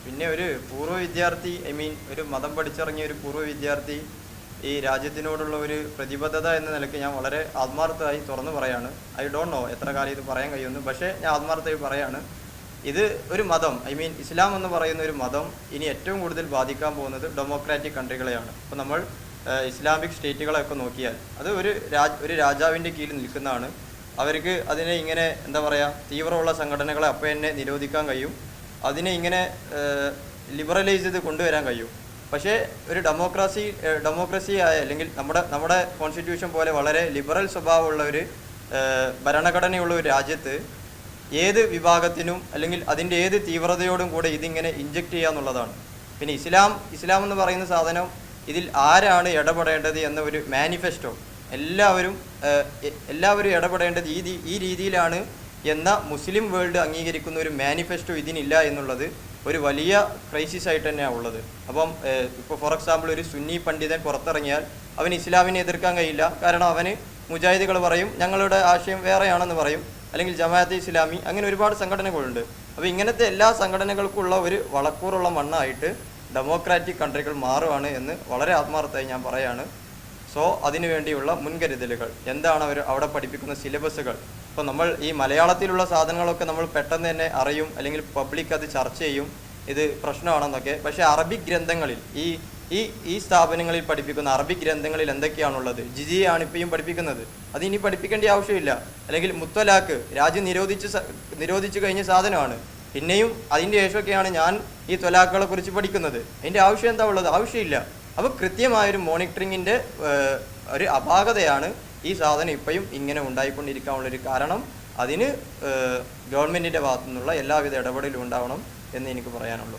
പിന്നെ ഒരു പൂർവ്വ വിദ്യാർത്ഥി ഐ മീൻ ഒരു മതം പഠിച്ചിറങ്ങിയ ഒരു പൂർവ്വ വിദ്യാർത്ഥി ഈ രാജ്യത്തിനോടുള്ള ഒരു പ്രതിബദ്ധത എന്ന നിലയ്ക്ക് ഞാൻ വളരെ ആത്മാർത്ഥമായി തുറന്നു പറയാണ് ഐ ഡോണ്ട് നോ എത്ര കാലം ഇത് പറയാൻ കഴിയുമെന്ന് പക്ഷേ ഞാൻ ആത്മാർത്ഥമായി പറയാണ് ഇത് ഒരു മതം ഐ മീൻ ഇസ്ലാം എന്ന് പറയുന്ന ഒരു മതം ഇനി ഏറ്റവും കൂടുതൽ ബാധിക്കാൻ പോകുന്നത് ഡെമോക്രാറ്റിക് കൺട്രികളെയാണ് അപ്പോൾ നമ്മൾ ഏഹ്, ഇസ്ലാമിക് സ്റ്റേറ്റുകളെയൊക്കെ നോക്കിയാൽ അത് ഒരു രാജ് ഒരു രാജാവിൻ്റെ കീഴിൽ നിൽക്കുന്നതാണ് അവർക്ക് അതിനെ ഇങ്ങനെ എന്താ പറയുക തീവ്രമുള്ള സംഘടനകളെ അപ്പം തന്നെ നിരോധിക്കാൻ കഴിയും അതിനെ ഇങ്ങനെ ലിബറലൈസ് ചെയ്ത് കൊണ്ടുവരാൻ കഴിയും പക്ഷേ ഒരു ഡെമോക്രസി ഏഹ്, ഡെമോക്രസി ആയ അല്ലെങ്കിൽ നമ്മുടെ നമ്മുടെ കോൺസ്റ്റിറ്റ്യൂഷൻ പോലെ വളരെ ലിബറൽ സ്വഭാവമുള്ള ഒരു ഏഹ്, ഭരണഘടനയുള്ള ഒരു രാജ്യത്ത് ഏത് വിഭാഗത്തിനും അല്ലെങ്കിൽ അതിൻ്റെ ഏത് തീവ്രതയോടും കൂടെ ഇതിങ്ങനെ ഇഞ്ചെക്ട് ചെയ്യുക എന്നുള്ളതാണ് പിന്നെ ഇസ്ലാം ഇസ്ലാം എന്ന് പറയുന്ന സാധനം ഇതിൽ ആരാണ് ഇടപെടേണ്ടത് എന്ന ഒരു മാനിഫെസ്റ്റോ എല്ലാവരും ഏഹ്, എ- എല്ലാവരും ഇടപെടേണ്ടത് ഈ രീ- ഈ രീതിയിലാണ് എന്ന മുസ്ലിം വേൾഡ് അംഗീകരിക്കുന്ന ഒരു മാനിഫെസ്റ്റോ ഇതിനില്ല എന്നുള്ളത് ഒരു വലിയ ക്രൈസിസ് ആയിട്ട് തന്നെയാണ് ഉള്ളത് അപ്പം ഇപ്പോൾ ഫോർ എക്സാമ്പിൾ ഒരു സുന്നി പണ്ഡിതൻ പുറത്തിറങ്ങിയാൽ അവന് ഇസ്ലാമിനെ എതിർക്കാൻ കഴിയില്ല കാരണം അവന് മുജാഹിദുകൾ പറയും ഞങ്ങളുടെ ആശയം വേറെയാണെന്ന് പറയും അല്ലെങ്കിൽ ജമാഅത്തെ ഇസ്ലാമി അങ്ങനെ ഒരുപാട് സംഘടനകളുണ്ട് അപ്പോൾ ഇങ്ങനത്തെ എല്ലാ സംഘടനകൾക്കുള്ള ഒരു വളക്കൂറുള്ള മണ്ണായിട്ട് ഡെമോക്രാറ്റിക് കൺട്രികൾ മാറുകയാണ് എന്ന് വളരെ ആത്മാർത്ഥമായി ഞാൻ പറയാണ് സോ അതിനു വേണ്ടിയുള്ള മുൻകരുതലുകൾ എന്താണ് അവർ അവിടെ പഠിപ്പിക്കുന്ന സിലബസുകൾ ഇപ്പോൾ നമ്മൾ ഈ മലയാളത്തിലുള്ള സാധനങ്ങളൊക്കെ നമ്മൾ പെട്ടെന്ന് തന്നെ അറിയും അല്ലെങ്കിൽ പബ്ലിക് അത് ചർച്ച ചെയ്യും ഇത് പ്രശ്നമാണെന്നൊക്കെ പക്ഷേ അറബിക് ഗ്രന്ഥങ്ങളിൽ ഈ ഈ ഈ സ്ഥാപനങ്ങളിൽ പഠിപ്പിക്കുന്ന അറബിക് ഗ്രന്ഥങ്ങളിൽ എന്തൊക്കെയാണുള്ളത് ജിജിയാണ് ഇപ്പോഴും പഠിപ്പിക്കുന്നത് അത് ഇനി പഠിപ്പിക്കേണ്ട ആവശ്യമില്ല അല്ലെങ്കിൽ മുത്തലാക്ക് രാജ്യം നിരോധിച്ച് സ- നിരോധിച്ചു കഴിഞ്ഞ സാധനമാണ് പിന്നെയും അതിൻ്റെ ശേഷമൊക്കെയാണ് ഞാൻ ഈ തൊലാക്കുകളെ കുറിച്ച് പഠിക്കുന്നത് അതിൻ്റെ ആവശ്യം എന്താ ഉള്ളത് ആവശ്യമില്ല അപ്പോൾ കൃത്യമായൊരു മോണിറ്ററിങ്ങിൻ്റെ ഒരു അപാകതയാണ് ഈ സാധനം ഇപ്പോഴും ഇങ്ങനെ ഉണ്ടായിക്കൊണ്ടിരിക്കാനുള്ളൊരു കാരണം അതിന് ഗവൺമെൻറ്റിൻ്റെ ഭാഗത്തു നിന്നുള്ള എല്ലാവിധ ഇടപെടലും ഉണ്ടാവണം എന്ന് എനിക്ക് പറയാനുള്ളൂ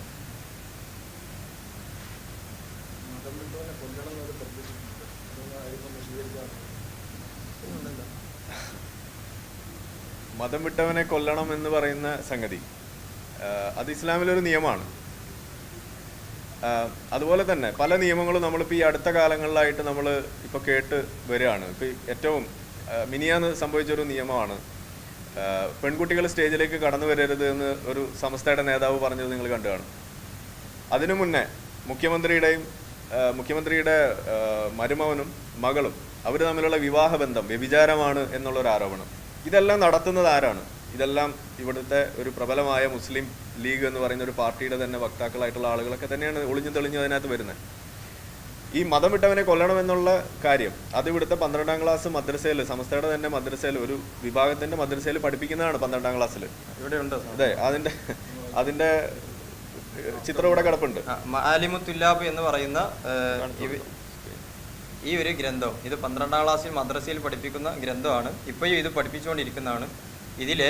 മതം വിട്ടവനെ കൊല്ലണം എന്ന് പറയുന്ന സംഗതി ആ, അത് ഇസ്ലാമിലൊരു നിയമമാണ് ആ, അതുപോലെ തന്നെ പല നിയമങ്ങളും നമ്മളിപ്പോൾ ഈ അടുത്ത കാലങ്ങളിലായിട്ട് നമ്മൾ ഇപ്പോൾ കേട്ട് വരികയാണ് ഇപ്പോൾ ഏറ്റവും ആ, മിനിയാന്ന് സംഭവിച്ചൊരു നിയമമാണ് ആ, പെൺകുട്ടികൾ സ്റ്റേജിലേക്ക് കടന്നു വരരുത് എന്ന് ഒരു സംസ്ഥയുടെ നേതാവ് പറഞ്ഞത് നിങ്ങൾ കണ്ടു കാണും അതിനു മുന്നേ മുഖ്യമന്ത്രിയുടെയും ആ, മുഖ്യമന്ത്രിയുടെ ആ, മരുമകനും മകളും അവർ തമ്മിലുള്ള വിവാഹ ബന്ധം വ്യഭിചാരമാണ് എന്നുള്ളൊരു ആരോപണം ഇതെല്ലാം നടത്തുന്നത് ആരാണ് ഇതെല്ലാം ഇവിടുത്തെ ഒരു പ്രബലമായ മുസ്ലിം ലീഗ് എന്ന് പറയുന്ന ഒരു പാർട്ടിയുടെ തന്നെ വക്താക്കളായിട്ടുള്ള ആളുകളൊക്കെ തന്നെയാണ് ഒളിഞ്ഞു തെളിഞ്ഞു അതിനകത്ത് വരുന്നത് ഈ മതം വിട്ടവനെ കൊല്ലണം എന്നുള്ള കാര്യം അത് ഇവിടുത്തെ പന്ത്രണ്ടാം ക്ലാസ് മദ്രസയിൽ സംസ്ഥയുടെ തന്നെ മദ്രസയിൽ ഒരു വിഭാഗത്തിന്റെ മദ്രസയിൽ പഠിപ്പിക്കുന്നതാണ് പന്ത്രണ്ടാം ക്ലാസ്സിൽ ഇവിടെ ഉണ്ട് സാർ. അതെ അതിന്റെ അതിന്റെ ഏഹ്, ചിത്രം ഇവിടെ കിടപ്പുണ്ട് ആ, മആലിമുത്തുല്ലാബ് എന്ന് പറയുന്ന ഏഹ്, ഇവ- ഈ ഒരു ഗ്രന്ഥം ഇത് പന്ത്രണ്ടാം ക്ലാസ്സിൽ മദ്രസയിൽ പഠിപ്പിക്കുന്ന ഗ്രന്ഥമാണ് ഇപ്പോഴും ഇത് പഠിപ്പിച്ചുകൊണ്ടിരിക്കുന്നതാണ് ഇതിലെ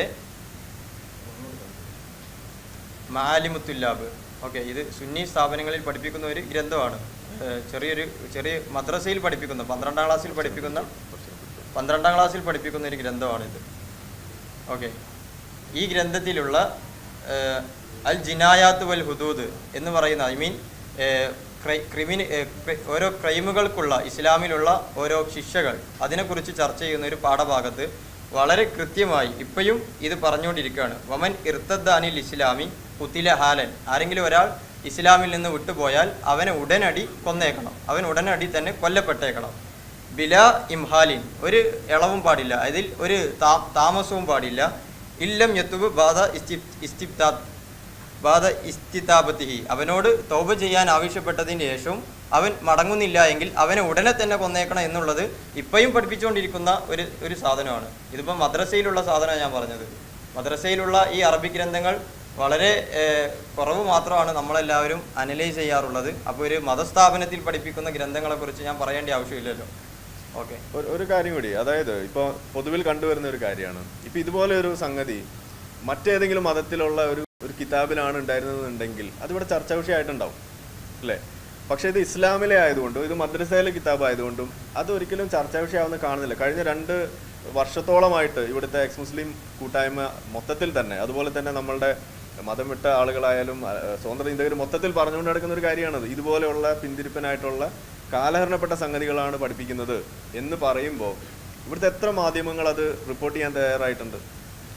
മആലിമുത്തുല്ലാബ് ഓക്കെ ഇത് സുന്നി സ്ഥാപനങ്ങളിൽ പഠിപ്പിക്കുന്ന ഒരു ഗ്രന്ഥമാണ് ഏഹ്, ചെറിയൊരു ചെറിയ മദ്രസയിൽ പഠിപ്പിക്കുന്ന പന്ത്രണ്ടാം ക്ലാസ്സിൽ പഠിപ്പിക്കുന്ന പന്ത്രണ്ടാം ക്ലാസ്സിൽ പഠിപ്പിക്കുന്ന ഒരു ഗ്രന്ഥമാണിത് ഓക്കെ ഈ ഗ്രന്ഥത്തിലുള്ള ഏഹ്, അൽ ജിനായാത്ത് വൽ ഹുദൂദ് എന്ന് പറയുന്ന ഐ മീൻ ക്രിമിന് ഓരോ ക്രൈമുകൾക്കുള്ള ഇസ്ലാമിലുള്ള ഓരോ ശിക്ഷകൾ അതിനെക്കുറിച്ച് ചർച്ച ചെയ്യുന്ന ഒരു പാഠഭാഗത്ത് വളരെ കൃത്യമായി ഇപ്പോഴും ഇത് പറഞ്ഞുകൊണ്ടിരിക്കുകയാണ് വമൻ ഇർത്തദ് അനിൽ ഇസ്ലാമി കുത്തില ഹാലൻ ആരെങ്കിലും ഒരാൾ ഇസ്ലാമിൽ നിന്ന് വിട്ടുപോയാൽ അവനെ ഉടനടി കൊന്നേക്കണം അവൻ ഉടനടി തന്നെ കൊല്ലപ്പെട്ടേക്കണം ബില ഇംഹാലിൻ ഒരു ഇളവും പാടില്ല അതിൽ ഒരു താ- താമസവും പാടില്ല ഇല്ലം യത്തുബ് ബാധ ഇസ്തിബ്താ ബാധ ഇസ്തിതാപത്തിഹി അവനോട് തൗബ ചെയ്യാൻ ആവശ്യപ്പെട്ടതിന് ശേഷം അവൻ മടങ്ങുന്നില്ല എങ്കിൽ അവനെ ഉടനെ തന്നെ കൊന്നേക്കണം എന്നുള്ളത് ഇപ്പോഴും പഠിപ്പിച്ചുകൊണ്ടിരിക്കുന്ന ഒരു ഒരു സാധനമാണ് ഇതിപ്പോൾ മദ്രസയിലുള്ള സാധനമാണ് ഞാൻ പറഞ്ഞത് മദ്രസയിലുള്ള ഈ അറബി ഗ്രന്ഥങ്ങൾ വളരെ ഏഹ്, കുറവ് മാത്രമാണ് നമ്മളെല്ലാവരും അനലൈസ് ചെയ്യാറുള്ളത് അപ്പോൾ ഒരു മതസ്ഥാപനത്തിൽ പഠിപ്പിക്കുന്ന ഗ്രന്ഥങ്ങളെക്കുറിച്ച് ഞാൻ പറയേണ്ട ആവശ്യമില്ലല്ലോ ഓക്കെ ഒരു ഒരു കാര്യം കൂടി അതായത് ഇപ്പോൾ പൊതുവിൽ കണ്ടുവരുന്ന ഒരു കാര്യമാണ് ഇപ്പൊ ഇതുപോലെ ഒരു സംഗതി മറ്റേതെങ്കിലും മതത്തിലുള്ള ഒരു ഒരു കിതാബിലാണ് ഉണ്ടായിരുന്നതെന്നുണ്ടെങ്കിൽ അതിവിടെ ചർച്ചാ വിഷയമായിട്ടുണ്ടാവും അല്ലേ പക്ഷേ ഇത് ഇസ്ലാമിലെ ആയതുകൊണ്ടും ഇത് മദ്രസയിലെ കിതാബ് ആയതുകൊണ്ടും അത് ഒരിക്കലും ചർച്ചാ വിഷയമാവുന്ന കാണുന്നില്ല കഴിഞ്ഞ രണ്ട് വർഷത്തോളമായിട്ട് ഇവിടുത്തെ എക്സ് മുസ്ലിം കൂട്ടായ്മ മൊത്തത്തിൽ തന്നെ അതുപോലെ തന്നെ നമ്മളുടെ മതം വിട്ട ആളുകളായാലും അഹ്, സ്വതന്ത്ര ചിന്തകർ മൊത്തത്തിൽ പറഞ്ഞുകൊണ്ട് നടക്കുന്ന ഒരു കാര്യമാണത് ഇതുപോലെയുള്ള പിന്തിരിപ്പനായിട്ടുള്ള കാലഹരണപ്പെട്ട സംഗതികളാണ് പഠിപ്പിക്കുന്നത് എന്ന് പറയുമ്പോൾ ഇവിടുത്തെ എത്ര മാധ്യമങ്ങൾ അത് റിപ്പോർട്ട് ചെയ്യാൻ തയ്യാറായിട്ടുണ്ട്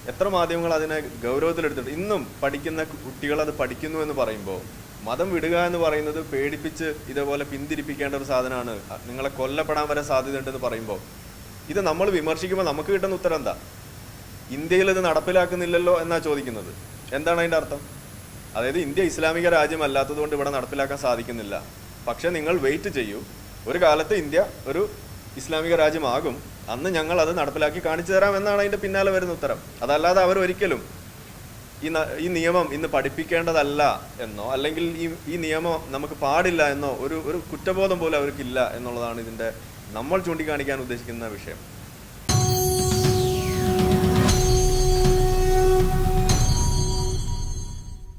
എത്ര മാധ്യമങ്ങൾ അതിനെ ഗൗരവത്തിലെടുത്തിട്ട് ഇന്നും പഠിക്കുന്ന കുട്ടികൾ അത് പഠിക്കുന്നു എന്ന് പറയുമ്പോൾ മതം വിടുക എന്ന് പറയുന്നത് പേടിപ്പിച്ച് ഇതേപോലെ പിന്തിരിപ്പിക്കേണ്ട ഒരു സാധനമാണ് നിങ്ങളെ കൊല്ലപ്പെടാൻ വരെ സാധ്യതയുണ്ടെന്ന് പറയുമ്പോൾ ഇത് നമ്മൾ വിമർശിക്കുമ്പോൾ നമുക്ക് കിട്ടുന്ന ഉത്തരം എന്താ ഇന്ത്യയിൽ ഇത് നടപ്പിലാക്കുന്നില്ലല്ലോ എന്നാ ചോദിക്കുന്നത് എന്താണ് അതിൻ്റെ അർത്ഥം അതായത് ഇന്ത്യ ഇസ്ലാമിക രാജ്യമല്ലാത്തതുകൊണ്ട് ഇവിടെ നടപ്പിലാക്കാൻ സാധിക്കുന്നില്ല പക്ഷേ നിങ്ങൾ വെയിറ്റ് ചെയ്യൂ ഒരു കാലത്ത് ഇന്ത്യ ഒരു ഇസ്ലാമിക രാജ്യമാകും അന്ന് ഞങ്ങൾ അത് നടപ്പിലാക്കി കാണിച്ചു തരാം എന്നാണ് അതിൻ്റെ പിന്നാലെ വരുന്ന ഉത്തരം അതല്ലാതെ അവർ ഒരിക്കലും ഈ ന- ഈ നിയമം ഇന്ന് പഠിപ്പിക്കേണ്ടതല്ല എന്നോ അല്ലെങ്കിൽ ഈ ഈ നിയമം നമുക്ക് പാടില്ല എന്നോ ഒരു ഒരു കുറ്റബോധം പോലും അവർക്കില്ല എന്നുള്ളതാണ് ഇതിൻ്റെ നമ്മൾ ചൂണ്ടിക്കാണിക്കാൻ ഉദ്ദേശിക്കുന്ന വിഷയം